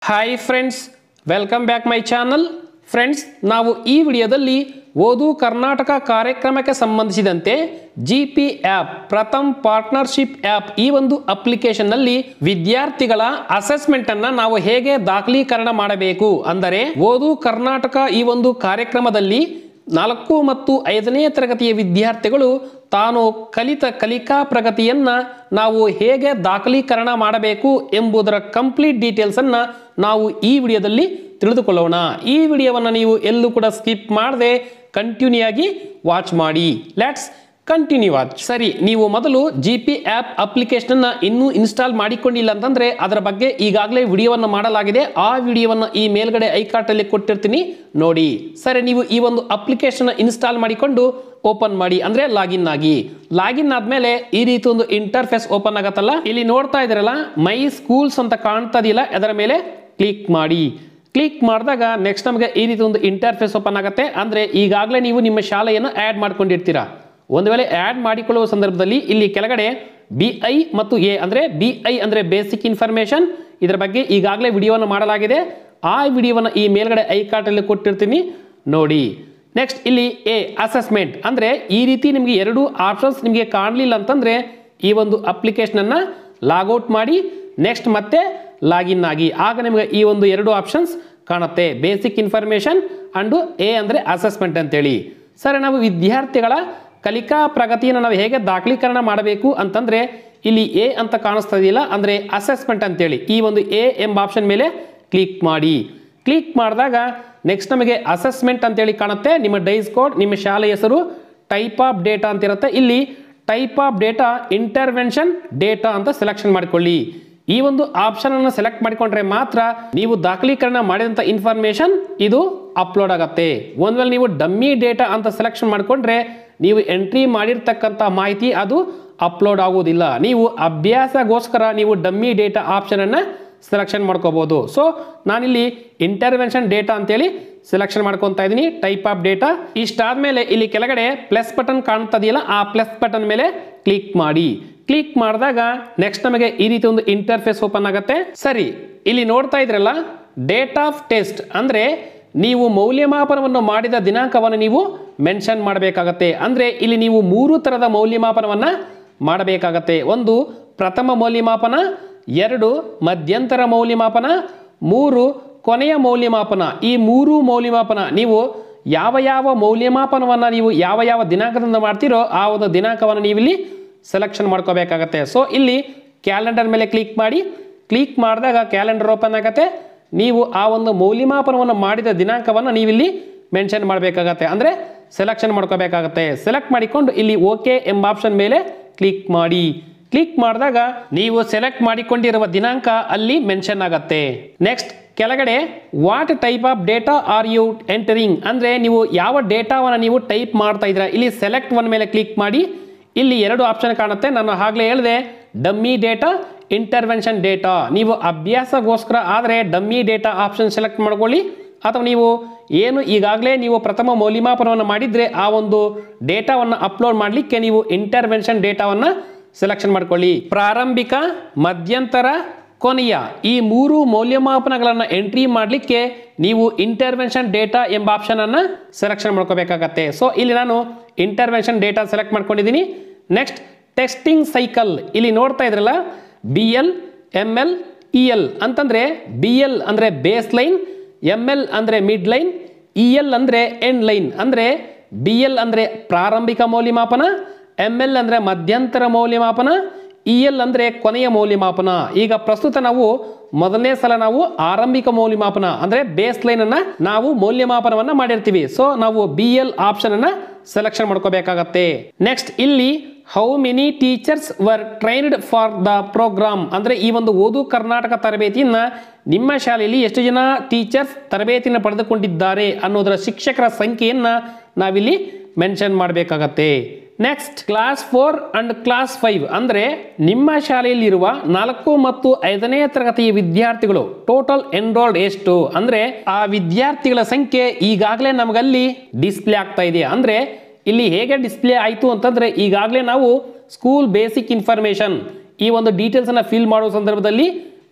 hi friends welcome back my channel friends ನಾವು ಈ ವಿಡಿಯೋದಲ್ಲಿ ಓದು ಕರ್ನಾಟಕ ಕಾರ್ಯಕ್ರಮಕ್ಕೆ ಸಂಬಂಧಿಸಿದಂತೆ G P app Pratham partnership app ಈ ಒಂದು ಅಪ್ಲಿಕೇಶನ್ನಲ್ಲಿ ವಿದ್ಯಾರ್ಥಿಗಳ ಅಸೆಸ್ಮೆಂಟ್ ಅನ್ನ ನಾವು ಹೇಗೆ ದಾಖಲೀಕರಣ ಮಾಡಬೇಕು ಅಂದರೆ ಓದು ಕರ್ನಾಟಕ ಈ ಒಂದು ಕಾರ್ಯಕ್ರಮದಲ್ಲಿ ನಾಲ್ಕು ಮತ್ತು ಐದನೇ ತರಗತಿಯ ವಿದ್ಯಾರ್ಥಿಗಳು ತಾನು ಕಲಿತ ಕಲಿಕಾ ಪ್ರಗತಿಯನ್ನ ನಾವು ಹೇಗೆ ದಾಖಲೀಕರಣ ಮಾಡಬೇಕು ಎಂಬುದರ ಕಂಪ್ಲೀಟ್ ಡೀಟೇಲ್ಸ್ ಅನ್ನ ನಾವು ಈ ವಿಡಿಯೋದಲ್ಲಿ ತಿಳಿದುಕೊಳ್ಳೋಣ ಈ ವಿಡಿಯೋವನ್ನು ನೀವು ಎಲ್ಲೂ ಕೂಡ ಸ್ಕಿಪ್ ಮಾಡದೆ ಕಂಟಿನ್ಯೂ ಆಗಿ ವಾಚ್ ಮಾಡಿ ಲೆಟ್ಸ್ ಕಂಟಿನ್ಯೂ ವಾಚ್ ಸರಿ ನೀವು ಮೊದಲು ಜಿ ಪಿ ಆ್ಯಪ್ ಅಪ್ಲಿಕೇಶನ್ ಇನ್ನೂ ಇನ್ಸ್ಟಾಲ್ ಮಾಡಿಕೊಂಡಿಲ್ಲ ಅಂತಂದ್ರೆ ಅದರ ಬಗ್ಗೆ ಈಗಾಗಲೇ ವಿಡಿಯೋವನ್ನು ಮಾಡಲಾಗಿದೆ ಆ ವಿಡಿಯೋವನ್ನು ಈ ಮೇಲ್ಗಡೆ ಐಕಾರ್ಟಲ್ಲಿ ಕೊಟ್ಟಿರ್ತೀನಿ ನೋಡಿ ಸರಿ ನೀವು ಈ ಒಂದು ಅಪ್ಲಿಕೇಶನ್ ಇನ್ಸ್ಟಾಲ್ ಮಾಡಿಕೊಂಡು ಓಪನ್ ಮಾಡಿ ಅಂದ್ರೆ ಲಾಗಿನ್ ಆಗಿ ಲಾಗಿನ್ ಆದ್ಮೇಲೆ ಈ ರೀತಿ ಒಂದು ಇಂಟರ್ಫೇಸ್ ಓಪನ್ ಆಗತ್ತಲ್ಲ ಇಲ್ಲಿ ನೋಡ್ತಾ ಇದ್ರಲ್ಲ ಮೈ ಸ್ಕೂಲ್ಸ್ ಅಂತ ಕಾಣ್ತದಿಲ್ಲ ಅದರ ಮೇಲೆ ಕ್ಲಿಕ್ ಮಾಡಿ ಕ್ಲಿಕ್ ಮಾಡಿದಾಗ ನೆಕ್ಸ್ಟ್ ನಮಗೆ ಈ ರೀತಿ ಒಂದು ಇಂಟರ್ಫೇಸ್ ಓಪನ್ ಆಗುತ್ತೆ ಅಂದ್ರೆ ಈಗಾಗಲೇ ನೀವು ನಿಮ್ಮ ಶಾಲೆಯನ್ನು ಆ್ಯಡ್ ಮಾಡ್ಕೊಂಡಿರ್ತೀರಾ ಒಂದು ವೇಳೆ ಆ್ಯಡ್ ಮಾಡಿಕೊಳ್ಳುವ ಸಂದರ್ಭದಲ್ಲಿ ಇಲ್ಲಿ ಕೆಳಗಡೆ ಬಿ ಐ ಮತ್ತು ಎ ಅಂದರೆ ಬಿ ಐ ಅಂದರೆ ಬೇಸಿಕ್ ಇನ್ಫಾರ್ಮೇಷನ್ ಇದರ ಬಗ್ಗೆ ಈಗಾಗಲೇ ವಿಡಿಯೋವನ್ನು ಮಾಡಲಾಗಿದೆ ಆ ವಿಡಿಯೋವನ್ನು ಈ ಮೇಲ್ಗಡೆ ಐ ಕಾರ್ಟಲ್ಲಿ ಕೊಟ್ಟಿರ್ತೀನಿ ನೋಡಿ ನೆಕ್ಸ್ಟ್ ಇಲ್ಲಿ ಎ ಅಸೆಸ್ಮೆಂಟ್ ಅಂದರೆ ಈ ರೀತಿ ನಿಮಗೆ ಎರಡು ಆಪ್ಷನ್ಸ್ ನಿಮಗೆ ಕಾಣಲಿಲ್ಲ ಅಂತಂದರೆ ಈ ಒಂದು ಅಪ್ಲಿಕೇಶನನ್ನು ಲಾಗೌಟ್ ಮಾಡಿ ನೆಕ್ಸ್ಟ್ ಮತ್ತೆ ಲಾಗಿನ್ ಆಗಿ ಆಗ ನಿಮಗೆ ಈ ಒಂದು ಎರಡು ಆಪ್ಷನ್ಸ್ ಕಾಣುತ್ತೆ ಬೇಸಿಕ್ ಇನ್ಫಾರ್ಮೇಷನ್ ಅಂಡು ಎ ಅಂದರೆ ಅಸೆಸ್ಮೆಂಟ್ ಅಂತೇಳಿ ಸರ್ ನಾವು ವಿದ್ಯಾರ್ಥಿಗಳ ಕಲಿಕಾ ಪ್ರಗತಿಯನ್ನು ನಾವು ಹೇಗೆ ದಾಖಲೀಕರಣ ಮಾಡಬೇಕು ಅಂತಂದರೆ ಇಲ್ಲಿ ಎ ಅಂತ ಕಾಣಿಸ್ತಾ ಇದೆಯಲ್ಲ ಅಂದರೆ ಅಸೆಸ್ಮೆಂಟ್ ಅಂತೇಳಿ ಈ ಒಂದು ಎ ಎಂಬ ಆಪ್ಷನ್ ಮೇಲೆ ಕ್ಲಿಕ್ ಮಾಡಿ ಕ್ಲಿಕ್ ಮಾಡಿದಾಗ ನೆಕ್ಸ್ಟ್ ನಮಗೆ ಅಸೆಸ್ಮೆಂಟ್ ಅಂತೇಳಿ ಕಾಣುತ್ತೆ ನಿಮ್ಮ ಡೈಸ್ ಕೋಡ್ ನಿಮ್ಮ ಶಾಲೆ ಹೆಸರು ಟೈಪ್ ಆಫ್ ಡೇಟಾ ಅಂತ ಇರುತ್ತೆ ಇಲ್ಲಿ type of data intervention data ಅಂತ ಸೆಲೆಕ್ಷನ್ ಮಾಡಿಕೊಳ್ಳಿ ಈ ಒಂದು ಆಪ್ಷನ್ ಅನ್ನು ಸೆಲೆಕ್ಟ್ ಮಾಡಿಕೊಂಡ್ರೆ ಮಾತ್ರ ನೀವು ದಾಖಲೀಕರಣ ಮಾಡಿದಂಥ ಇನ್ಫಾರ್ಮೇಶನ್ ಇದು ಅಪ್ಲೋಡ್ ಆಗತ್ತೆ ಒಂದ್ ವೇಳೆ ನೀವು ಡಮ್ಮಿ ಡೇಟಾ ಅಂತ ಸೆಲೆಕ್ಷನ್ ಮಾಡಿಕೊಂಡ್ರೆ ನೀವು ಎಂಟ್ರಿ ಮಾಡಿರ್ತಕ್ಕಂಥ ಮಾಹಿತಿ ಅದು ಅಪ್ಲೋಡ್ ಆಗುವುದಿಲ್ಲ ನೀವು ಅಭ್ಯಾಸಗೋಸ್ಕರ ನೀವು ಡಮ್ಮಿ ಡೇಟಾ ಆಪ್ಷನ್ ಅನ್ನ ಸೆಲೆಕ್ಷನ್ ಮಾಡ್ಕೋಬಹುದು ಸೊ ನಾನಿಲ್ಲಿ ಇಂಟರ್ವೆನ್ಷನ್ ಡೇಟಾ ಅಂತೇಳಿ ಸೆಲೆಕ್ಷನ್ ಮಾಡ್ಕೊತಾ ಇದ್ದೀನಿ ಟೈಪ್ ಆಫ್ ಡೇಟಾ ಇಷ್ಟಾದ್ಮೇಲೆ ಇಲ್ಲಿ ಕೆಳಗಡೆ ಪ್ಲಸ್ ಬಟನ್ ಕಾಣ್ತದೆಯಲ್ಲ ಆ ಪ್ಲಸ್ ಬಟನ್ ಮೇಲೆ ಕ್ಲಿಕ್ ಮಾಡಿ ಕ್ಲಿಕ್ ಮಾಡಿದಾಗ ನೆಕ್ಸ್ಟ್ ನಮಗೆ ಈ ರೀತಿ ಒಂದು ಇಂಟರ್ಫೇಸ್ ಓಪನ್ ಆಗುತ್ತೆ ಸರಿ ಇಲ್ಲಿ ನೋಡ್ತಾ ಇದ್ರಲ್ಲ ಡೇಟ್ ಆಫ್ ಟೆಸ್ಟ್ ಅಂದ್ರೆ ನೀವು ಮೌಲ್ಯಮಾಪನವನ್ನು ಮಾಡಿದ ದಿನಾಂಕವನ್ನು ನೀವು ಮೆನ್ಷನ್ ಮಾಡಬೇಕಾಗತ್ತೆ ಅಂದ್ರೆ ಇಲ್ಲಿ ನೀವು ಮೂರು ತರದ ಮೌಲ್ಯಮಾಪನವನ್ನ ಮಾಡಬೇಕಾಗತ್ತೆ ಒಂದು ಪ್ರಥಮ ಮೌಲ್ಯಮಾಪನ ಎರಡು ಮಧ್ಯಂತರ ಮೌಲ್ಯಮಾಪನ ಮೂರು ಕೊನೆಯ ಮೌಲ್ಯಮಾಪನ ಈ ಮೂರು ಮೌಲ್ಯಮಾಪನ ನೀವು ಯಾವ ಯಾವ ಮೌಲ್ಯಮಾಪನವನ್ನು ನೀವು ಯಾವ ಯಾವ ದಿನಾಂಕದಿಂದ ಮಾಡ್ತೀರೋ ಆ ಒಂದು ದಿನಾಂಕವನ್ನು ನೀವು ಇಲ್ಲಿ ಸೆಲೆಕ್ಷನ್ ಮಾಡ್ಕೋಬೇಕಾಗತ್ತೆ ಸೊ ಇಲ್ಲಿ ಕ್ಯಾಲೆಂಡರ್ ಮೇಲೆ ಕ್ಲಿಕ್ ಮಾಡಿ ಕ್ಲಿಕ್ ಮಾಡಿದಾಗ ಕ್ಯಾಲೆಂಡರ್ ಓಪನ್ ಆಗುತ್ತೆ ನೀವು ಆ ಒಂದು ಮೌಲ್ಯಮಾಪನವನ್ನು ಮಾಡಿದ ದಿನಾಂಕವನ್ನು ನೀವಿಲ್ಲಿ ಮೆನ್ಷನ್ ಮಾಡಬೇಕಾಗತ್ತೆ ಅಂದರೆ ಸೆಲೆಕ್ಷನ್ ಮಾಡ್ಕೋಬೇಕಾಗತ್ತೆ ಸೆಲೆಕ್ಟ್ ಮಾಡಿಕೊಂಡು ಇಲ್ಲಿ ಓಕೆ ಎಂಬ ಆಪ್ಷನ್ ಮೇಲೆ ಕ್ಲಿಕ್ ಮಾಡಿ ಕ್ಲಿಕ್ ಮಾಡಿದಾಗ ನೀವು ಸೆಲೆಕ್ಟ್ ಮಾಡಿಕೊಂಡಿರುವ ದಿನಾಂಕ ಅಲ್ಲಿ ಮೆನ್ಷನ್ ಆಗತ್ತೆ ನೆಕ್ಸ್ಟ್ ಕೆಳಗಡೆ what type of data are you entering ಅಂದರೆ ನೀವು ಯಾವ ಡೇಟಾವನ್ನು ನೀವು ಟೈಪ್ ಮಾಡ್ತಾ ಇದ್ದೀರಾ ಇಲ್ಲಿ ಸೆಲೆಕ್ಟ್ ಒನ್ ಮೇಲೆ ಕ್ಲಿಕ್ ಮಾಡಿ ಇಲ್ಲಿ ಎರಡು ಆಪ್ಷನ್ ಕಾಣುತ್ತೆ ನಾನು ಆಗಲೇ ಹೇಳಿದೆ ಡಮ್ಮಿ ಡೇಟಾ ಇಂಟರ್ವೆನ್ಷನ್ ಡೇಟಾ ನೀವು ಅಭ್ಯಾಸಗೋಸ್ಕರ ಆದರೆ ಡಮ್ಮಿ ಡೇಟಾ ಆಪ್ಷನ್ ಸೆಲೆಕ್ಟ್ ಮಾಡ್ಕೊಳ್ಳಿ ಅಥವಾ ನೀವು ಏನು ಈಗಾಗಲೇ ನೀವು ಪ್ರಥಮ ಮೌಲ್ಯಮಾಪನವನ್ನು ಮಾಡಿದರೆ ಆ ಒಂದು ಡೇಟಾವನ್ನು ಅಪ್ಲೋಡ್ ಮಾಡಲಿಕ್ಕೆ ನೀವು ಇಂಟರ್ವೆನ್ಷನ್ ಡೇಟಾವನ್ನು ಸೆಲೆಕ್ಷನ್ ಮಾಡ್ಕೊಳ್ಳಿ ಪ್ರಾರಂಭಿಕ ಮಧ್ಯಂತರ ಕೊನೆಯ ಈ ಮೂರು ಮೌಲ್ಯಮಾಪನಗಳನ್ನು ಎಂಟ್ರಿ ಮಾಡಲಿಕ್ಕೆ ನೀವು ಇಂಟರ್ವೆನ್ಷನ್ ಡೇಟಾ ಎಂಬ ಆಪ್ಷನ್ ಅನ್ನು ಸೆಲೆಕ್ಷನ್ ಮಾಡ್ಕೋಬೇಕಾಗತ್ತೆ ಸೊ ಇಲ್ಲಿ ನಾನು ಇಂಟರ್ವೆನ್ಷನ್ ಡೇಟಾ ಸೆಲೆಕ್ಟ್ ಮಾಡ್ಕೊಂಡಿದ್ದೀನಿ ನೆಕ್ಸ್ಟ್ ಟೆಸ್ಟಿಂಗ್ ಸೈಕಲ್ ಇಲ್ಲಿ ನೋಡ್ತಾ ಇದ್ರಲ್ಲ B L M L E L ಅಂತಂದ್ರೆ ಬಿ ಎಲ್ ಅಂದರೆ ಬೇಸ್ ಲೈನ್ ಎಮ್ ಎಲ್ ಅಂದರೆ ಮಿಡ್ ಲೈನ್ ಇ ಎಲ್ ಅಂದರೆ ಎಂಡ್ ಲೈನ್ ಅಂದರೆ ಬಿ ಎಲ್ ಅಂದರೆ ಪ್ರಾರಂಭಿಕ ಮೌಲ್ಯಮಾಪನ ಎಮ್ ಎಲ್ ಅಂದರೆ ಮಧ್ಯಂತರ ಮೌಲ್ಯಮಾಪನ ಇ ಎಲ್ ಅಂದರೆ ಕೊನೆಯ ಮೌಲ್ಯಮಾಪನ ಈಗ ಪ್ರಸ್ತುತ ನಾವು ಮೊದಲನೇ ಸಲ ನಾವು ಆರಂಭಿಕ ಮೌಲ್ಯಮಾಪನ ಅಂದರೆ ಬೇಸ್ ಲೈನ್ ಅನ್ನ ನಾವು ಮೌಲ್ಯಮಾಪನವನ್ನ ಮಾಡಿರ್ತೀವಿ ಸೊ ನಾವು ಬಿ ಎಲ್ ಆಪ್ಷನ್ ಅನ್ನ ಸೆಲೆಕ್ಷನ್ ಮಾಡ್ಕೋಬೇಕಾಗತ್ತೆ ನೆಕ್ಸ್ಟ್ ಇಲ್ಲಿ how many teachers were trained for the programme ಅಂದರೆ ಈ ಒಂದು ಓದು ಕರ್ನಾಟಕ ತರಬೇತಿಯನ್ನ ನಿಮ್ಮ ಶಾಲೆಯಲ್ಲಿ ಎಷ್ಟು ಜನ ಟೀಚರ್ಸ್ ತರಬೇತಿಯನ್ನು ಪಡೆದುಕೊಂಡಿದ್ದಾರೆ ಅನ್ನೋದರ ಶಿಕ್ಷಕರ ಸಂಖ್ಯೆಯನ್ನ ನಾವಿಲ್ಲಿ ಮೆನ್ಷನ್ ಮಾಡಬೇಕಾಗತ್ತೆ next class four and class five ಅಂದರೆ ನಿಮ್ಮ ಶಾಲೆಯಲ್ಲಿರುವ ನಾಲ್ಕು ಮತ್ತು ಐದನೇ ತರಗತಿಯ ವಿದ್ಯಾರ್ಥಿಗಳು ಟೋಟಲ್ ಎನ್ರೋಲ್ಡ್ ಎಷ್ಟು ಅಂದ್ರೆ ಆ ವಿದ್ಯಾರ್ಥಿಗಳ ಸಂಖ್ಯೆ ಈಗಾಗಲೇ ನಮಗಲ್ಲಿ ಡಿಸ್ಪ್ಲೇ ಆಗ್ತಾ ಇದೆ ಅಂದ್ರೆ ಇಲ್ಲಿ ಹೇಗೆ ಡಿಸ್ಪ್ಲೇ ಆಯಿತು ಅಂತಂದ್ರೆ ಈಗಾಗಲೇ ನಾವು ಸ್ಕೂಲ್ ಬೇಸಿಕ್ ಇನ್ಫಾರ್ಮೇಶನ್ ಈ ಒಂದು ಡೀಟೇಲ್ಸ್ ಅನ್ನ ಫಿಲ್ ಮಾಡುವ ಸಂದರ್ಭದಲ್ಲಿ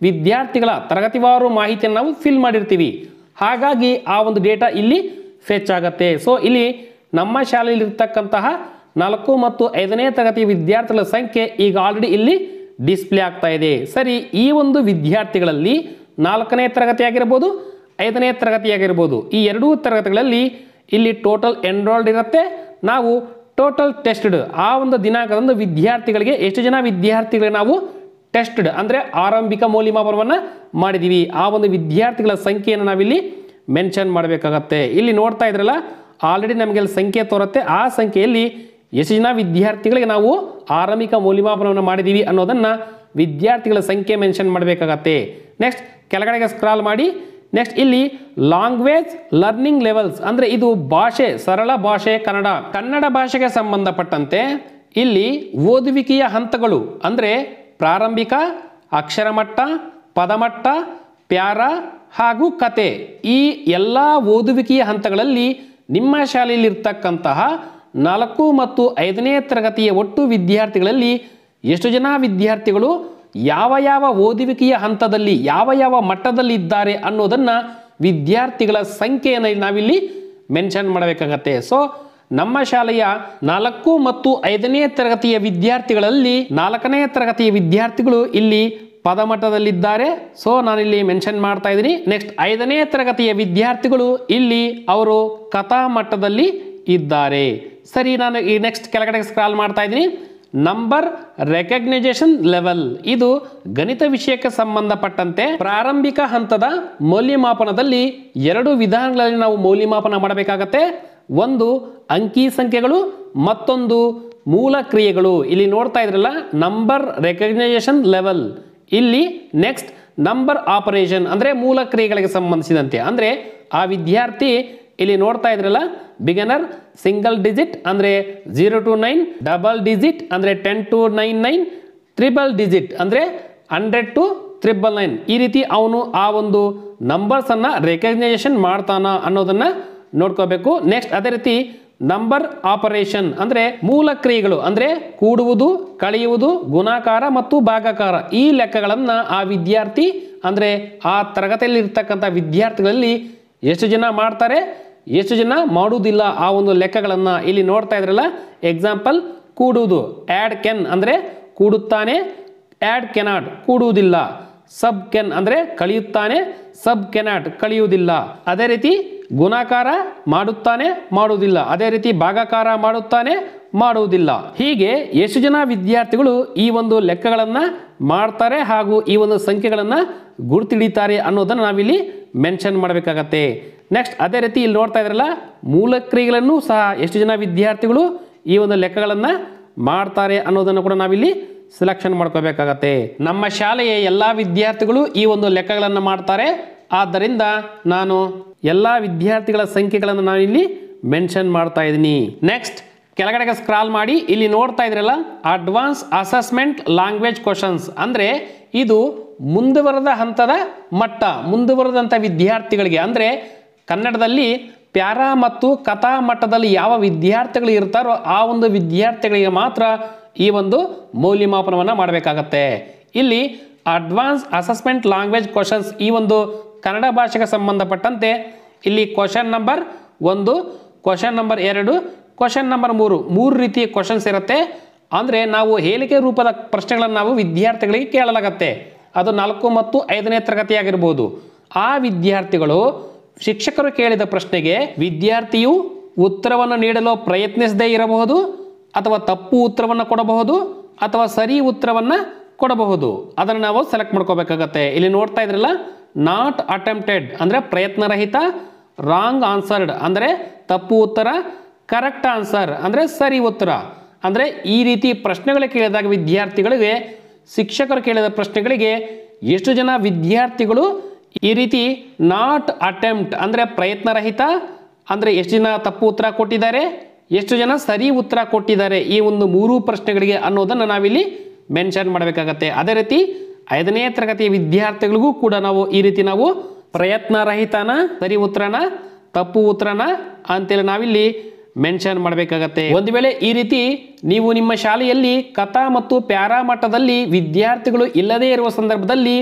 ವಿದ್ಯಾರ್ಥಿಗಳ ತರಗತಿವಾರು ಮಾಹಿತಿಯನ್ನು ನಾವು ಫಿಲ್ ಮಾಡಿರ್ತೀವಿ ಹಾಗಾಗಿ ಆ ಒಂದು ಡೇಟಾ ಇಲ್ಲಿ ಫೆಚ್ ಆಗುತ್ತೆ ಸೊ ಇಲ್ಲಿ ನಮ್ಮ ಶಾಲೆಯಲ್ಲಿ ಇರ್ತಕ್ಕಂತಹ ನಾಲ್ಕು ಮತ್ತು ಐದನೇ ತರಗತಿ ವಿದ್ಯಾರ್ಥಿಗಳ ಸಂಖ್ಯೆ ಈಗ ಆಲ್ರೆಡಿ ಇಲ್ಲಿ ಡಿಸ್ಪ್ಲೇ ಆಗ್ತಾ ಇದೆ ಸರಿ ಈ ಒಂದು ವಿದ್ಯಾರ್ಥಿಗಳಲ್ಲಿ ನಾಲ್ಕನೇ ತರಗತಿ ಆಗಿರ್ಬೋದು ಐದನೇ ತರಗತಿ ಆಗಿರ್ಬೋದು ಈ ಎರಡೂ ತರಗತಿಗಳಲ್ಲಿ ಇಲ್ಲಿ ಟೋಟಲ್ ಎನ್ರೋಲ್ಡ್ ಇರುತ್ತೆ ನಾವು ಟೋಟಲ್ ಟೆಸ್ಟೆಡ್ ಆ ಒಂದು ದಿನಾಂಕದಂದು ವಿದ್ಯಾರ್ಥಿಗಳಿಗೆ ಎಷ್ಟು ಜನ ವಿದ್ಯಾರ್ಥಿಗಳಿಗೆ ನಾವು ಟೆಸ್ಟೆಡ್ ಅಂದರೆ ಆರಂಭಿಕ ಮೌಲ್ಯಮಾಪನವನ್ನು ಮಾಡಿದ್ದೀವಿ ಆ ಒಂದು ವಿದ್ಯಾರ್ಥಿಗಳ ಸಂಖ್ಯೆಯನ್ನು ನಾವಿಲ್ಲಿ ಮೆನ್ಷನ್ ಮಾಡಬೇಕಾಗತ್ತೆ ಇಲ್ಲಿ ನೋಡ್ತಾ ಇದ್ರಲ್ಲ ಆಲ್ರೆಡಿ ನಮಗೆ ಅಲ್ಲಿ ಸಂಖ್ಯೆ ತೋರುತ್ತೆ ಆ ಸಂಖ್ಯೆಯಲ್ಲಿ ಎಷ್ಟು ಜನ ವಿದ್ಯಾರ್ಥಿಗಳಿಗೆ ನಾವು ಆರಂಭಿಕ ಮೌಲ್ಯಮಾಪನವನ್ನು ಮಾಡಿದ್ದೀವಿ ಅನ್ನೋದನ್ನು ವಿದ್ಯಾರ್ಥಿಗಳ ಸಂಖ್ಯೆ ಮೆನ್ಷನ್ ಮಾಡಬೇಕಾಗತ್ತೆ ನೆಕ್ಸ್ಟ್ ಕೆಳಗಡೆಗೆ ಸ್ಕ್ರಾಲ್ ಮಾಡಿ ನೆಕ್ಸ್ಟ್ ಇಲ್ಲಿ ಲಾಂಗ್ವೇಜ್ ಲರ್ನಿಂಗ್ ಲೆವೆಲ್ಸ್ ಅಂದರೆ ಇದು ಭಾಷೆ ಸರಳ ಭಾಷೆ ಕನ್ನಡ ಕನ್ನಡ ಭಾಷೆಗೆ ಸಂಬಂಧಪಟ್ಟಂತೆ ಇಲ್ಲಿ ಓದುವಿಕೆಯ ಹಂತಗಳು ಅಂದರೆ ಪ್ರಾರಂಭಿಕ ಅಕ್ಷರಮಟ್ಟ ಪದಮಟ್ಟ ಪ್ಯಾರ ಹಾಗೂ ಕತೆ ಈ ಎಲ್ಲ ಓದುವಿಕೆಯ ಹಂತಗಳಲ್ಲಿ ನಿಮ್ಮ ಶಾಲೆಯಲ್ಲಿರ್ತಕ್ಕಂತಹ ನಾಲ್ಕು ಮತ್ತು ಐದನೇ ತರಗತಿಯ ಒಟ್ಟು ವಿದ್ಯಾರ್ಥಿಗಳಲ್ಲಿ ಎಷ್ಟು ಜನ ವಿದ್ಯಾರ್ಥಿಗಳು ಯಾವ ಯಾವ ಓದುವಿಕೆಯ ಹಂತದಲ್ಲಿ ಯಾವ ಯಾವ ಮಟ್ಟದಲ್ಲಿ ಇದ್ದಾರೆ ಅನ್ನೋದನ್ನು ವಿದ್ಯಾರ್ಥಿಗಳ ಸಂಖ್ಯೆಯನ್ನು ನಾವಿಲ್ಲಿ ಮೆನ್ಷನ್ ಮಾಡಬೇಕಾಗತ್ತೆ ಸೊ ನಮ್ಮ ಶಾಲೆಯ ನಾಲ್ಕು ಮತ್ತು ಐದನೇ ತರಗತಿಯ ವಿದ್ಯಾರ್ಥಿಗಳಲ್ಲಿ ನಾಲ್ಕನೇ ತರಗತಿಯ ವಿದ್ಯಾರ್ಥಿಗಳು ಇಲ್ಲಿ ಪದಮಟ್ಟದಲ್ಲಿದ್ದಾರೆ ಸೊ ನಾನಿಲ್ಲಿ ಮೆನ್ಷನ್ ಮಾಡ್ತಾ ಇದ್ದೀನಿ ನೆಕ್ಸ್ಟ್ ಐದನೇ ತರಗತಿಯ ವಿದ್ಯಾರ್ಥಿಗಳು ಇಲ್ಲಿ ಅವರು ಕಥಾ ಮಟ್ಟದಲ್ಲಿ ಇದ್ದಾರೆ ಸರಿ ನಾನು ಈ ನೆಕ್ಸ್ಟ್ ಕೆಳಗಡೆ ಸ್ಕ್ರಾಲ್ ಮಾಡ್ತಾ ಇದ್ದೀನಿ ನಂಬರ್ ರೆಕಗ್ನೈಸೇಷನ್ ಲೆವೆಲ್ ಇದು ಗಣಿತ ವಿಷಯಕ್ಕೆ ಸಂಬಂಧಪಟ್ಟಂತೆ ಪ್ರಾರಂಭಿಕ ಹಂತದ ಮೌಲ್ಯಮಾಪನದಲ್ಲಿ ಎರಡು ವಿಧಾನಗಳಲ್ಲಿ ನಾವು ಮೌಲ್ಯಮಾಪನ ಮಾಡಬೇಕಾಗತ್ತೆ ಒಂದು ಅಂಕಿ ಸಂಖ್ಯೆಗಳು ಮತ್ತೊಂದು ಮೂಲ ಕ್ರಿಯೆಗಳು ಇಲ್ಲಿ ನೋಡ್ತಾ ಇದ್ರಲ್ಲ ನಂಬರ್ ರೆಕಗ್ನೈಸೇಷನ್ ಲೆವೆಲ್ ಇಲ್ಲಿ ನೆಕ್ಸ್ಟ್ ನಂಬರ್ ಆಪರೇಷನ್ ಅಂದರೆ ಮೂಲ ಕ್ರಿಯೆಗಳಿಗೆ ಸಂಬಂಧಿಸಿದಂತೆ ಅಂದರೆ ಆ ವಿದ್ಯಾರ್ಥಿ ಇಲ್ಲಿ ನೋಡ್ತಾ ಇದ್ರಲ್ಲ ಬಿಗನರ್ ಸಿಂಗಲ್ ಡಿಜಿಟ್ ಅಂದರೆ zero to nine double digit ಅಂದರೆ ten to nine nine triple digit ಅಂದರೆ ಹಂಡ್ರೆಡ್ ಟು ತ್ರಿಬಲ್ ನೈನ್ ಈ ರೀತಿ ಅವನು ಆ ಒಂದು ನಂಬರ್ಸನ್ನು ರೆಕಗ್ನೈಸೇಷನ್ ಮಾಡ್ತಾನ ಅನ್ನೋದನ್ನು ನೋಡ್ಕೋಬೇಕು ನೆಕ್ಸ್ಟ್ ಅದೇ ರೀತಿ ನಂಬರ್ ಆಪರೇಷನ್ ಅಂದರೆ ಮೂಲ ಕ್ರಿಯೆಗಳು ಅಂದರೆ ಕೂಡುವುದು ಕಳೆಯುವುದು ಗುಣಾಕಾರ ಮತ್ತು ಭಾಗಾಕಾರ ಈ ಲೆಕ್ಕಗಳನ್ನು ಆ ವಿದ್ಯಾರ್ಥಿ ಅಂದರೆ ಆ ತರಗತಿಯಲ್ಲಿ ಇರ್ತಕ್ಕಂಥ ವಿದ್ಯಾರ್ಥಿಗಳಲ್ಲಿ ಎಷ್ಟು ಜನ ಮಾಡ್ತಾರೆ ಎಷ್ಟು ಜನ ಮಾಡುವುದಿಲ್ಲ ಆ ಒಂದು ಲೆಕ್ಕಗಳನ್ನು ಇಲ್ಲಿ ನೋಡ್ತಾ ಇದ್ರಲ್ಲ ಎಕ್ಸಾಂಪಲ್ ಕೂಡುವುದು ಆ್ಯಡ್ ಕೆನ್ ಅಂದರೆ ಕೂಡುತ್ತಾನೆ ಆ್ಯಡ್ ಕೆನಾಟ್ ಕೂಡುವುದಿಲ್ಲ ಸಬ್ ಕೆನ್ ಅಂದರೆ ಕಳೆಯುತ್ತಾನೆ ಸಬ್ ಕೆನಾಟ್ ಕಳೆಯುವುದಿಲ್ಲ ಅದೇ ರೀತಿ ಗುಣಾಕಾರ ಮಾಡುತ್ತಾನೆ ಮಾಡುವುದಿಲ್ಲ ಅದೇ ರೀತಿ ಭಾಗಾಕಾರ ಮಾಡುತ್ತಾನೆ ಮಾಡುವುದಿಲ್ಲ ಹೀಗೆ ಎಷ್ಟು ಜನ ವಿದ್ಯಾರ್ಥಿಗಳು ಈ ಒಂದು ಲೆಕ್ಕಗಳನ್ನು ಮಾಡ್ತಾರೆ ಹಾಗೂ ಈ ಒಂದು ಸಂಖ್ಯೆಗಳನ್ನು ಗುರುತಿಡಿತಾರೆ ಅನ್ನೋದನ್ನು ನಾವಿಲ್ಲಿ ಮೆನ್ಷನ್ ಮಾಡಬೇಕಾಗತ್ತೆ ನೆಕ್ಸ್ಟ್ ಅದೇ ರೀತಿ ಇಲ್ಲಿ ನೋಡ್ತಾ ಇದ್ರಲ್ಲ ಮೂಲ ಕ್ರಿಯೆಗಳನ್ನು ಸಹ ಎಷ್ಟು ಜನ ವಿದ್ಯಾರ್ಥಿಗಳು ಈ ಒಂದು ಲೆಕ್ಕಗಳನ್ನು ಮಾಡ್ತಾರೆ ಅನ್ನೋದನ್ನು ಕೂಡ ನಾವಿಲ್ಲಿ ಸೆಲೆಕ್ಷನ್ ಮಾಡ್ಕೋಬೇಕಾಗತ್ತೆ ನಮ್ಮ ಶಾಲೆಯ ಎಲ್ಲ ವಿದ್ಯಾರ್ಥಿಗಳು ಈ ಒಂದು ಲೆಕ್ಕಗಳನ್ನು ಮಾಡ್ತಾರೆ ಆದ್ದರಿಂದ ನಾನು ಎಲ್ಲ ವಿದ್ಯಾರ್ಥಿಗಳ ಸಂಖ್ಯೆಗಳನ್ನು ನಾನಿಲ್ಲಿ ಮೆನ್ಷನ್ ಮಾಡ್ತಾ ಇದ್ದೀನಿ ನೆಕ್ಸ್ಟ್ ಕೆಳಗಡೆಗೆ ಸ್ಕ್ರಾಲ್ ಮಾಡಿ ಇಲ್ಲಿ ನೋಡ್ತಾ ಇದ್ರಲ್ಲ ಅಡ್ವಾನ್ಸ್ ಅಸೆಸ್ಮೆಂಟ್ ಲ್ಯಾಂಗ್ವೇಜ್ ಕ್ವಶನ್ಸ್ ಅಂದರೆ ಇದು ಮುಂದುವರೆದ ಹಂತದ ಮಟ್ಟ ಮುಂದುವರೆದಂಥ ವಿದ್ಯಾರ್ಥಿಗಳಿಗೆ ಅಂದರೆ ಕನ್ನಡದಲ್ಲಿ ಪ್ಯಾರಾ ಮತ್ತು ಕಥಾ ಮಟ್ಟದಲ್ಲಿ ಯಾವ ವಿದ್ಯಾರ್ಥಿಗಳು ಇರ್ತಾರೋ ಆ ಒಂದು ವಿದ್ಯಾರ್ಥಿಗಳಿಗೆ ಮಾತ್ರ ಈ ಒಂದು ಮೌಲ್ಯಮಾಪನವನ್ನು ಮಾಡಬೇಕಾಗತ್ತೆ ಇಲ್ಲಿ ಅಡ್ವಾನ್ಸ್ ಅಸೆಸ್ಮೆಂಟ್ ಲ್ಯಾಂಗ್ವೇಜ್ ಕ್ವಶನ್ಸ್ ಈ ಒಂದು ಕನ್ನಡ ಭಾಷೆಗೆ ಸಂಬಂಧಪಟ್ಟಂತೆ ಇಲ್ಲಿ ಕ್ವಶನ್ ನಂಬರ್ ಒಂದು ಕ್ವಶನ್ ನಂಬರ್ ಎರಡು ಕ್ವಶನ್ ನಂಬರ್ ಮೂರು ಮೂರು ರೀತಿಯ ಕ್ವಶನ್ಸ್ ಇರುತ್ತೆ ಅಂದರೆ ನಾವು ಹೇಳಿಕೆ ರೂಪದ ಪ್ರಶ್ನೆಗಳನ್ನು ನಾವು ವಿದ್ಯಾರ್ಥಿಗಳಿಗೆ ಕೇಳಲಾಗತ್ತೆ ಅದು ನಾಲ್ಕು ಮತ್ತು ಐದನೇ ತರಗತಿ ಆಗಿರ್ಬೋದು ಆ ವಿದ್ಯಾರ್ಥಿಗಳು ಶಿಕ್ಷಕರು ಕೇಳಿದ ಪ್ರಶ್ನೆಗೆ ವಿದ್ಯಾರ್ಥಿಯು ಉತ್ತರವನ್ನು ನೀಡಲು ಪ್ರಯತ್ನಿಸದೇ ಇರಬಹುದು ಅಥವಾ ತಪ್ಪು ಉತ್ತರವನ್ನು ಕೊಡಬಹುದು ಅಥವಾ ಸರಿ ಉತ್ತರವನ್ನು ಕೊಡಬಹುದು ಅದನ್ನು ನಾವು ಸೆಲೆಕ್ಟ್ ಮಾಡ್ಕೋಬೇಕಾಗತ್ತೆ ಇಲ್ಲಿ ನೋಡ್ತಾ ಇದ್ರಲ್ಲ ನಾಟ್ ಅಟೆಂಪ್ಟೆಡ್ ಅಂದರೆ ಪ್ರಯತ್ನರಹಿತ ರಾಂಗ್ ಆನ್ಸರ್ಡ್ ಅಂದರೆ ತಪ್ಪು ಉತ್ತರ ಕರೆಕ್ಟ್ ಆನ್ಸರ್ ಅಂದರೆ ಸರಿ ಉತ್ತರ ಅಂದರೆ ಈ ರೀತಿ ಪ್ರಶ್ನೆಗಳು ಕೇಳಿದಾಗ ವಿದ್ಯಾರ್ಥಿಗಳಿಗೆ ಶಿಕ್ಷಕರು ಕೇಳಿದ ಪ್ರಶ್ನೆಗಳಿಗೆ ಎಷ್ಟು ಜನ ವಿದ್ಯಾರ್ಥಿಗಳು ಈ ರೀತಿ ನಾಟ್ ಅಟೆಂಪ್ಟ್ ಅಂದರೆ ಪ್ರಯತ್ನರಹಿತ ಅಂದರೆ ಎಷ್ಟು ಜನ ತಪ್ಪು ಉತ್ತರ ಕೊಟ್ಟಿದ್ದಾರೆ ಎಷ್ಟು ಜನ ಸರಿ ಉತ್ತರ ಕೊಟ್ಟಿದ್ದಾರೆ ಈ ಒಂದು ಮೂರು ಪ್ರಶ್ನೆಗಳಿಗೆ ಅನ್ನೋದನ್ನು ನಾವಿಲ್ಲಿ ಮೆನ್ಷನ್ ಮಾಡಬೇಕಾಗತ್ತೆ ಅದೇ ರೀತಿ ಐದನೇ ತರಗತಿಯ ವಿದ್ಯಾರ್ಥಿಗಳಿಗೂ ಕೂಡ ನಾವು ಈ ರೀತಿ ನಾವು ಪ್ರಯತ್ನರಹಿತನ ಸರಿ ಉತ್ತರನ ತಪ್ಪು ಉತ್ತರನ ಅಂತೇಳಿ ನಾವಿಲ್ಲಿ ಮೆನ್ಷನ್ ಮಾಡಬೇಕಾಗತ್ತೆ ಒಂದು ವೇಳೆ ಈ ರೀತಿ ನೀವು ನಿಮ್ಮ ಶಾಲೆಯಲ್ಲಿ ಕಥಾ ಮತ್ತು ಪ್ಯಾರಾ ಮಟ್ಟದಲ್ಲಿ ವಿದ್ಯಾರ್ಥಿಗಳು ಇಲ್ಲದೇ ಇರುವ ಸಂದರ್ಭದಲ್ಲಿ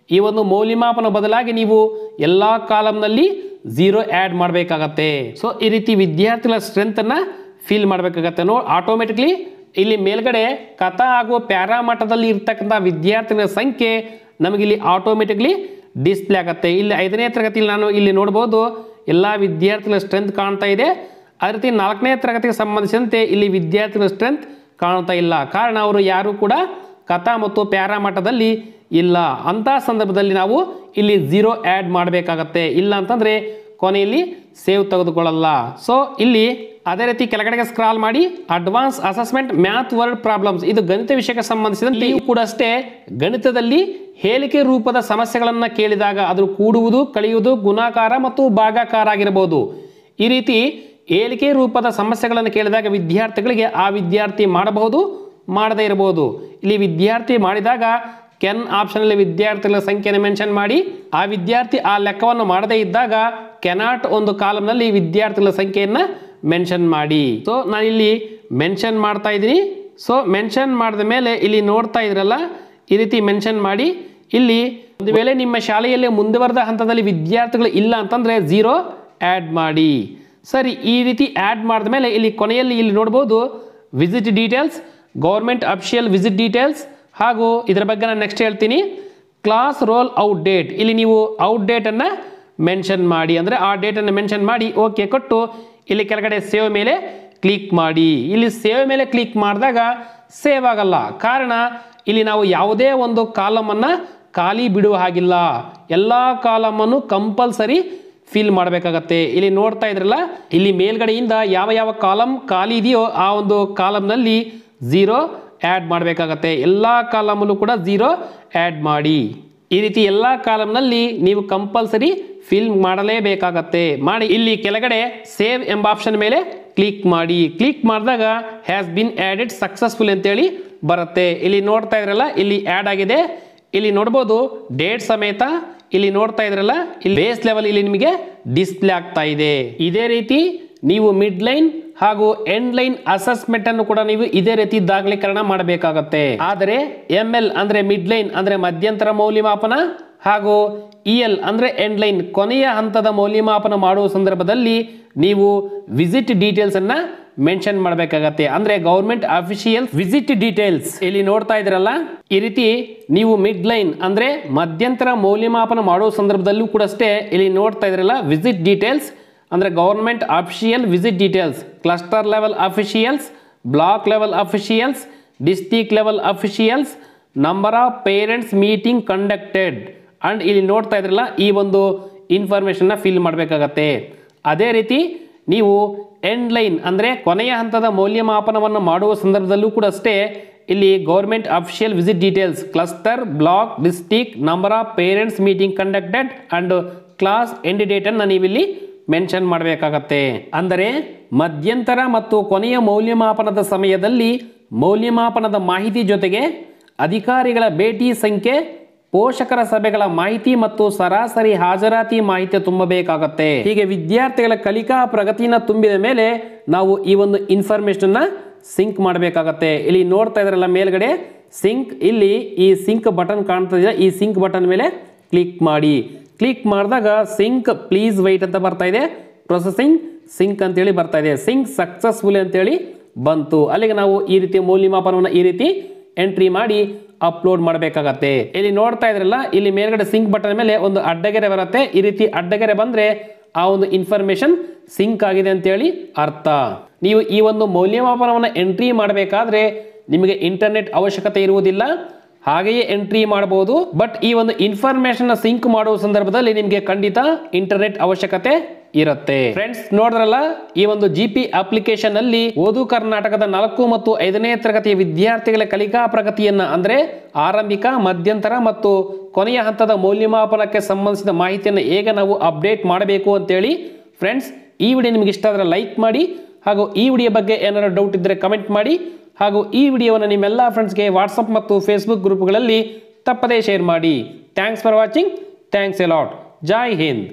ಈ ಒಂದು ಮೌಲ್ಯಮಾಪನ ಬದಲಾಗಿ ನೀವು ಎಲ್ಲ ಕಾಲಮ್ನಲ್ಲಿ ಝೀರೋ ಆ್ಯಡ್ ಮಾಡಬೇಕಾಗತ್ತೆ ಸೊ ಈ ರೀತಿ ವಿದ್ಯಾರ್ಥಿಗಳ ಸ್ಟ್ರೆಂತನ್ನು ಫೀಲ್ ಮಾಡಬೇಕಾಗತ್ತೆ ನೋ ಆಟೋಮೆಟಿಕ್ಲಿ ಇಲ್ಲಿ ಮೇಲ್ಗಡೆ ಕಥಾ ಹಾಗೂ ಪ್ಯಾರಾ ಮಟ್ಟದಲ್ಲಿ ಇರ್ತಕ್ಕಂಥ ವಿದ್ಯಾರ್ಥಿಗಳ ಸಂಖ್ಯೆ ನಮಗಿಲ್ಲಿ ಆಟೋಮೆಟಿಕ್ಲಿ ಡಿಸ್ಪ್ಲೇ ಆಗುತ್ತೆ ಇಲ್ಲಿ ಐದನೇ ತರಗತಿಯಲ್ಲಿ ನಾನು ಇಲ್ಲಿ ನೋಡ್ಬೋದು ಎಲ್ಲ ವಿದ್ಯಾರ್ಥಿಗಳ ಸ್ಟ್ರೆಂತ್ ಕಾಣ್ತಾ ಇದೆ ಅದೇ ರೀತಿ ನಾಲ್ಕನೇ ತರಗತಿಗೆ ಸಂಬಂಧಿಸಿದಂತೆ ಇಲ್ಲಿ ವಿದ್ಯಾರ್ಥಿಗಳ ಸ್ಟ್ರೆಂತ್ ಕಾಣ್ತಾ ಇಲ್ಲ ಕಾರಣ ಅವರು ಯಾರು ಕೂಡ ಕಥಾ ಮತ್ತು ಪ್ಯಾರಾ ಮಟ್ಟದಲ್ಲಿ ಇಲ್ಲ ಅಂಥ ಸಂದರ್ಭದಲ್ಲಿ ನಾವು ಇಲ್ಲಿ ಝೀರೋ ಆ್ಯಡ್ ಮಾಡಬೇಕಾಗತ್ತೆ ಇಲ್ಲ ಅಂತಂದರೆ ಕೊನೆಯಲ್ಲಿ ಸೇವ್ ತೆಗೆದುಕೊಳ್ಳಲ್ಲ ಸೊ ಇಲ್ಲಿ ಅದೇ ರೀತಿ ಕೆಳಗಡೆಗೆ ಸ್ಕ್ರಾಲ್ ಮಾಡಿ advance assessment math word problems ಇದು ಗಣಿತ ವಿಷಯಕ್ಕೆ ಸಂಬಂಧಿಸಿದಂತೆ ಇವು ಕೂಡ ಅಷ್ಟೇ ಗಣಿತದಲ್ಲಿ ಹೇಳಿಕೆ ರೂಪದ ಸಮಸ್ಯೆಗಳನ್ನು ಕೇಳಿದಾಗ ಅದು ಕೂಡುವುದು ಕಳೆಯುವುದು ಗುಣಾಕಾರ ಮತ್ತು ಭಾಗಾಕಾರ ಆಗಿರಬಹುದು ಈ ರೀತಿ ಹೇಳಿಕೆ ರೂಪದ ಸಮಸ್ಯೆಗಳನ್ನು ಕೇಳಿದಾಗ ವಿದ್ಯಾರ್ಥಿಗಳಿಗೆ ಆ ವಿದ್ಯಾರ್ಥಿ ಮಾಡಬಹುದು ಮಾಡದೇ ಇರಬಹುದು ಇಲ್ಲಿ ವಿದ್ಯಾರ್ಥಿ ಮಾಡಿದಾಗ ಕೆನ್ ಆಪ್ಷನಲ್ಲಿ ವಿದ್ಯಾರ್ಥಿಗಳ ಸಂಖ್ಯೆಯನ್ನು ಮೆನ್ಷನ್ ಮಾಡಿ ಆ ವಿದ್ಯಾರ್ಥಿ ಆ ಲೆಕ್ಕವನ್ನು ಮಾಡದೇ ಇದ್ದಾಗ ಕೆನಾಟ್ ಒಂದು ಕಾಲಮ್ನಲ್ಲಿ ವಿದ್ಯಾರ್ಥಿಗಳ ಸಂಖ್ಯೆಯನ್ನು ಮೆನ್ಷನ್ ಮಾಡಿ ಸೊ ನಾನು ಇಲ್ಲಿ ಮೆನ್ಷನ್ ಮಾಡ್ತಾ ಇದ್ದೀನಿ ಸೊ ಮೆನ್ಷನ್ ಮಾಡಿದ ಮೇಲೆ ಇಲ್ಲಿ ನೋಡ್ತಾ ಇದ್ರಲ್ಲ ಈ ರೀತಿ ಮೆನ್ಷನ್ ಮಾಡಿ ಇಲ್ಲಿ ಒಂದು ವೇಳೆ ನಿಮ್ಮ ಶಾಲೆಯಲ್ಲಿ ಮುಂದುವರೆದ ಹಂತದಲ್ಲಿ ವಿದ್ಯಾರ್ಥಿಗಳು ಇಲ್ಲ ಅಂತಂದರೆ ಝೀರೋ ಆ್ಯಡ್ ಮಾಡಿ ಸರಿ ಈ ರೀತಿ ಆ್ಯಡ್ ಮಾಡಿದ ಮೇಲೆ ಇಲ್ಲಿ ಕೊನೆಯಲ್ಲಿ ಇಲ್ಲಿ ನೋಡ್ಬೋದು visit details government official visit details ಹಾಗೂ ಇದರ ಬಗ್ಗೆ ನಾನು ನೆಕ್ಸ್ಟ್ ಹೇಳ್ತೀನಿ ಕ್ಲಾಸ್ ರೋಲ್ ಔಟ್ ಡೇಟ್ ಇಲ್ಲಿ ನೀವು ಔಟ್ ಡೇಟನ್ನು ಮೆನ್ಷನ್ ಮಾಡಿ ಅಂದರೆ ಆ ಡೇಟನ್ನು ಮೆನ್ಷನ್ ಮಾಡಿ ಓಕೆ ಕೊಟ್ಟು ಇಲ್ಲಿ ಕೆಳಗಡೆ ಸೇವ್ ಮೇಲೆ ಕ್ಲಿಕ್ ಮಾಡಿ ಇಲ್ಲಿ ಸೇವ್ ಮೇಲೆ ಕ್ಲಿಕ್ ಮಾಡಿದಾಗ ಸೇವ್ ಆಗಲ್ಲ ಕಾರಣ ಇಲ್ಲಿ ನಾವು ಯಾವುದೇ ಒಂದು ಕಾಲಮನ್ನು ಖಾಲಿ ಬಿಡುವ ಹಾಗಿಲ್ಲ ಎಲ್ಲ ಕಾಲಮನ್ನು ಕಂಪಲ್ಸರಿ ಫಿಲ್ ಮಾಡಬೇಕಾಗತ್ತೆ ಇಲ್ಲಿ ನೋಡ್ತಾ ಇದ್ರಲ್ಲ ಇಲ್ಲಿ ಮೇಲ್ಗಡೆಯಿಂದ ಯಾವ ಯಾವ ಕಾಲಮ್ ಖಾಲಿ ಇದೆಯೋ ಆ ಒಂದು ಕಾಲಮ್ನಲ್ಲಿ ಝೀರೋ ಆ್ಯಡ್ ಮಾಡಬೇಕಾಗತ್ತೆ ಎಲ್ಲ ಕಾಲಮಲ್ಲೂ ಕೂಡ ಝೀರೋ ಆ್ಯಡ್ ಮಾಡಿ ಈ ರೀತಿ ಎಲ್ಲ ಕಾಲಮ್ನಲ್ಲಿ ನೀವು ಕಂಪಲ್ಸರಿ ಫಿಲ್ ಮಾಡಲೇಬೇಕಾಗತ್ತೆ ಮಾಡಿ ಇಲ್ಲಿ ಕೆಳಗಡೆ ಸೇವ್ ಎಂಬ ಆಪ್ಷನ್ ಮೇಲೆ ಕ್ಲಿಕ್ ಮಾಡಿ ಕ್ಲಿಕ್ ಮಾಡಿದಾಗ ಹ್ಯಾಸ್ ಬಿನ್ ಆ್ಯಡೆಡ್ ಸಕ್ಸಸ್ಫುಲ್ ಅಂತೇಳಿ ಬರುತ್ತೆ ಇಲ್ಲಿ ನೋಡ್ತಾ ಇದ್ರಲ್ಲ ಇಲ್ಲಿ ಆ್ಯಡ್ ಆಗಿದೆ ಇಲ್ಲಿ ನೋಡ್ಬೋದು ಡೇಟ್ ಸಮೇತ ಇಲ್ಲಿ ನೋಡ್ತಾ ಇದ್ರಲ್ಲ ಇಲ್ಲಿ ಬೇಸ್ ಲೆವೆಲ್ ಇಲ್ಲಿ ನಿಮಗೆ ಡಿಸ್ಪ್ಲೇ ಆಗ್ತಾ ಇದೆ ಇದೇ ರೀತಿ ನೀವು ಮಿಡ್ ಲೈನ್ ಹಾಗೂ ಎಂಡ್ ಲೈನ್ ಅಸೆಸ್ಮೆಂಟ್ ಅನ್ನು ಕೂಡ ನೀವು ಇದೇ ರೀತಿ ದಾಖಲೀಕರಣ ಮಾಡಬೇಕಾಗತ್ತೆ ಆದರೆ ಎಂ ಎಲ್ ಅಂದ್ರೆ ಮಿಡ್ ಲೈನ್ ಅಂದ್ರೆ ಮಧ್ಯಂತರ ಮೌಲ್ಯಮಾಪನ ಹಾಗೂ ಇ ಎಲ್ ಅಂದ್ರೆ ಎಂಡ್ ಲೈನ್ ಕೊನೆಯ ಹಂತದ ಮೌಲ್ಯಮಾಪನ ಮಾಡುವ ಸಂದರ್ಭದಲ್ಲಿ ನೀವು ವಿಸಿಟ್ ಡೀಟೇಲ್ಸ್ ಅನ್ನ ಮೆನ್ಷನ್ ಮಾಡಬೇಕಾಗತ್ತೆ ಅಂದ್ರೆ ಗೌರ್ಮೆಂಟ್ ಅಫಿಷಿಯಲ್ ವಿಸಿಟ್ ಡೀಟೇಲ್ಸ್ ಇಲ್ಲಿ ನೋಡ್ತಾ ಇದ್ರಲ್ಲ ಈ ರೀತಿ ನೀವು ಮಿಡ್ ಲೈನ್ ಅಂದ್ರೆ ಮಧ್ಯಂತರ ಮೌಲ್ಯಮಾಪನ ಮಾಡುವ ಸಂದರ್ಭದಲ್ಲೂ ಕೂಡ ಅಷ್ಟೇ ಇಲ್ಲಿ ನೋಡ್ತಾ ಇದ್ರಲ್ಲ ವಿಸಿಟ್ ಡೀಟೇಲ್ಸ್ ಅಂದ್ರೆ government official visit details cluster level officials block level officials district level officials number of parents meeting conducted and ಇಲ್ಲಿ ನೋಡ್ತಾ ಇದ್ರಲ್ಲ ಈ ಒಂದು ಇನ್ಫಾರ್ಮೇಷನ್ನ ಫಿಲ್ ಮಾಡಬೇಕಾಗತ್ತೆ ಅದೇ ರೀತಿ ನೀವು ಎಂಡ್ ಲೈನ್ ಅಂದರೆ ಕೊನೆಯ ಹಂತದ ಮೌಲ್ಯಮಾಪನವನ್ನು ಮಾಡುವ ಸಂದರ್ಭದಲ್ಲೂ ಕೂಡ ಅಷ್ಟೇ ಇಲ್ಲಿ government official visit details cluster block district number of parents meeting conducted and class end ಡೇಟನ್ನು ನೀವಿಲ್ಲಿ ಮೆನ್ಷನ್ ಮಾಡಬೇಕಾಗತ್ತೆ ಅಂದರೆ ಮಧ್ಯಂತರ ಮತ್ತು ಕೊನೆಯ ಮೌಲ್ಯಮಾಪನದ ಸಮಯದಲ್ಲಿ ಮೌಲ್ಯಮಾಪನದ ಮಾಹಿತಿ ಜೊತೆಗೆ ಅಧಿಕಾರಿಗಳ ಭೇಟಿ ಸಂಖ್ಯೆ ಪೋಷಕರ ಸಭೆಗಳ ಮಾಹಿತಿ ಮತ್ತು ಸರಾಸರಿ ಹಾಜರಾತಿ ಮಾಹಿತಿ ತುಂಬಬೇಕಾಗತ್ತೆ ಹೀಗೆ ವಿದ್ಯಾರ್ಥಿಗಳ ಕಲಿಕಾ ಪ್ರಗತಿನ ತುಂಬಿದ ಮೇಲೆ ನಾವು ಈ ಒಂದು ಇನ್ಫಾರ್ಮೇಶನ್ ಸಿಂಕ್ ಮಾಡಬೇಕಾಗತ್ತೆ ಇಲ್ಲಿ ನೋಡ್ತಾ ಇದ್ರಲ್ಲ ಮೇಲ್ಗಡೆ ಸಿಂಕ್ ಇಲ್ಲಿ ಈ ಸಿಂಕ್ ಬಟನ್ ಕಾಣ್ತಾ ಇದೆ ಈ ಸಿಂಕ್ ಬಟನ್ ಮೇಲೆ ಕ್ಲಿಕ್ ಮಾಡಿ ಕ್ಲಿಕ್ ಮಾಡಿದಾಗ ಸಿಂಕ್ ಪ್ಲೀಸ್ ವೈಟ್ ಅಂತ ಬರ್ತಾ ಇದೆ ಪ್ರೊಸೆಸಿಂಗ್ ಸಿಂಕ್ ಅಂತೇಳಿ ಬರ್ತಾ ಇದೆ ಸಿಂಕ್ ಸಕ್ಸಸ್ಫುಲ್ ಅಂತೇಳಿ ಬಂತು ಅಲ್ಲಿಗೆ ನಾವು ಈ ರೀತಿ ಮೌಲ್ಯಮಾಪನವನ್ನು ಈ ರೀತಿ ಎಂಟ್ರಿ ಮಾಡಿ ಅಪ್ಲೋಡ್ ಮಾಡಬೇಕಾಗತ್ತೆ ಇಲ್ಲಿ ನೋಡ್ತಾ ಇದ್ರಲ್ಲ ಇಲ್ಲಿ ಮೇಲ್ಗಡೆ ಸಿಂಕ್ ಬಟನ್ ಮೇಲೆ ಒಂದು ಅಡ್ಡಗೆರೆ ಬರುತ್ತೆ ಈ ರೀತಿ ಅಡ್ಡಗೆರೆ ಬಂದ್ರೆ ಆ ಒಂದು ಇನ್ಫಾರ್ಮೇಶನ್ ಸಿಂಕ್ ಆಗಿದೆ ಅಂತೇಳಿ ಅರ್ಥ ನೀವು ಈ ಒಂದು ಮೌಲ್ಯಮಾಪನವನ್ನು ಎಂಟ್ರಿ ಮಾಡಬೇಕಾದ್ರೆ ನಿಮಗೆ ಇಂಟರ್ನೆಟ್ ಅವಶ್ಯಕತೆ ಇರುವುದಿಲ್ಲ ಹಾಗೆಯೇ ಎಂಟ್ರಿ ಮಾಡಬಹುದು ಬಟ್ ಈ ಒಂದು ಇನ್ಫಾರ್ಮೇಶನ್ ಸಿಂಕ್ ಮಾಡುವ ಸಂದರ್ಭದಲ್ಲಿ ನಿಮಗೆ ಖಂಡಿತ ಇಂಟರ್ನೆಟ್ ಅವಶ್ಯಕತೆ ಇರುತ್ತೆ ಫ್ರೆಂಡ್ಸ್ ನೋಡಿದ್ರಲ್ಲ ಈ ಒಂದು ಜಿ ಪಿ ಅಪ್ಲಿಕೇಶನ್ ಅಲ್ಲಿ ಓದು ಕರ್ನಾಟಕದ ನಾಲ್ಕು ಮತ್ತು ಐದನೇ ತರಗತಿಯ ವಿದ್ಯಾರ್ಥಿಗಳ ಕಲಿಕಾ ಪ್ರಗತಿಯನ್ನ ಅಂದ್ರೆ ಆರಂಭಿಕ ಮಧ್ಯಂತರ ಮತ್ತು ಕೊನೆಯ ಹಂತದ ಮೌಲ್ಯಮಾಪನಕ್ಕೆ ಸಂಬಂಧಿಸಿದ ಮಾಹಿತಿಯನ್ನು ಹೇಗೆ ನಾವು ಅಪ್ಡೇಟ್ ಮಾಡಬೇಕು ಅಂತೇಳಿ ಫ್ರೆಂಡ್ಸ್ ಈ ವಿಡಿಯೋ ನಿಮಗೆ ಇಷ್ಟ ಆದರೆ ಲೈಕ್ ಮಾಡಿ ಹಾಗೂ ಈ ವಿಡಿಯೋ ಬಗ್ಗೆ ಏನಾದರೂ ಡೌಟ್ ಇದ್ದರೆ ಕಮೆಂಟ್ ಮಾಡಿ ಹಾಗೂ ಈ ವಿಡಿಯೋವನ್ನು ನಿಮ್ಮೆಲ್ಲ ಫ್ರೆಂಡ್ಸ್ಗೆ ವಾಟ್ಸಪ್ ಮತ್ತು ಫೇಸ್ಬುಕ್ ಗ್ರೂಪ್ಗಳಲ್ಲಿ ತಪ್ಪದೇ ಶೇರ್ ಮಾಡಿ thanks for watching thanks a lot ಜೈ ಹಿಂದ್